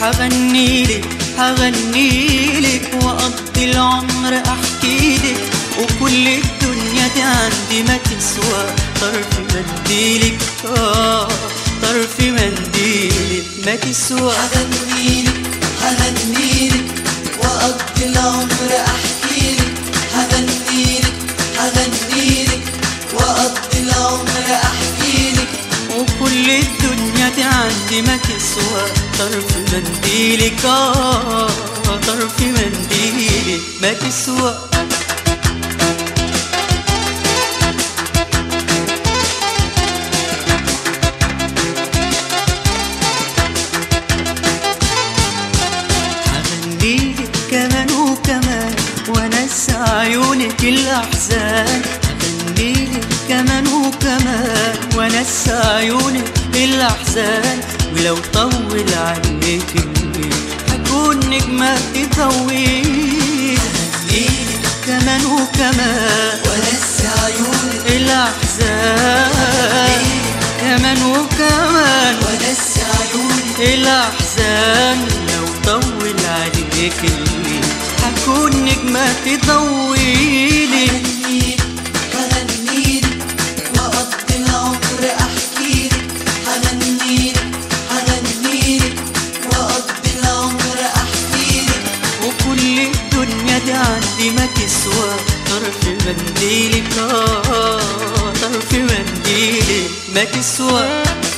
هغنيلك هغنيلك واقضي العمر احكيلك وكل الدنيا دي عندي ما تسوى طرف منديلك اه طرف منديلك ما تسوى هغنيلك هغنيلك واقضي العمر احكيلك هغنيلك هغنيلك واقضي العمر احكيلك وكل الدنيا دي عندي ما تسوى طرف منديلك اه طرف منديلك ما تسوى هغنيلك كمان وكمان وانسى عيونك الاحزان هغنيلك كمان وكمان وانسى عيونك الاحزان ولو طول عليك الليل هكون نجمة تضويل هغنيلك كمان وكمان ولسه عيونك الاحزان كمان وكمان ولسه عيونك الأحزان لو طول عليك الليل هكون نجمة تضويلي هغنيلك هغنيلك واقضي العمر احكيلك هغنيلك هغنيلك واقضي العمر احكيلك وكل الدنيا دي عندي ما تسوى طرف منديلك آه طرف منديلك ما تسوى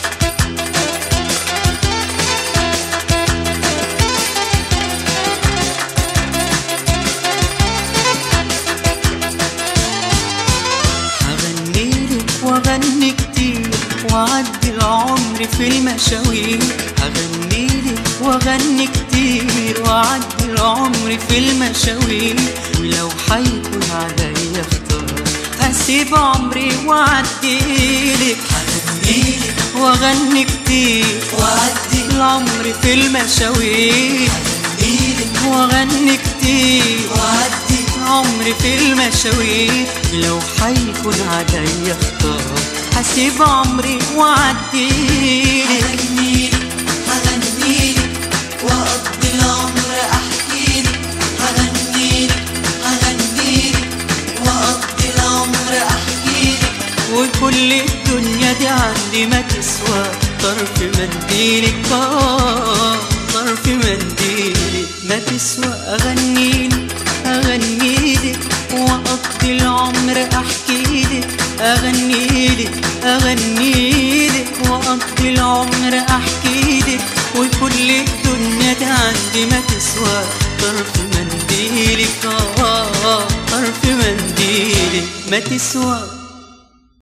هغنيلك واغني كتير واعدي العمر في المشاوير هغنيلك واغني كتير واعدي العمر في المشاوير ولو حيكون عليا اختار هسيب عمري واعديلك هغنيلك واغني كتير واعدي العمر في المشاوير هغنيلك واغني كتير واعدي عمري في المشاوير لو حيكون عليا اختار هسيب عمري واعديلك هغنيلك هغنيلك واقضي العمر احكيلك هغنيلك هغنيلك واقضي العمر احكيلك وكل الدنيا دي عندي ما تسوى طرف منديلك آه طرف منديلك ما تسوى أغنيلك أغنيلك وأقضي العمر أحكيلك أغنيلك أغنيلك وأقضي العمر أحكيلك وكل الدنيا دي عندي ما تسوى طرف منديلك آه طرف منديلك ما تسوى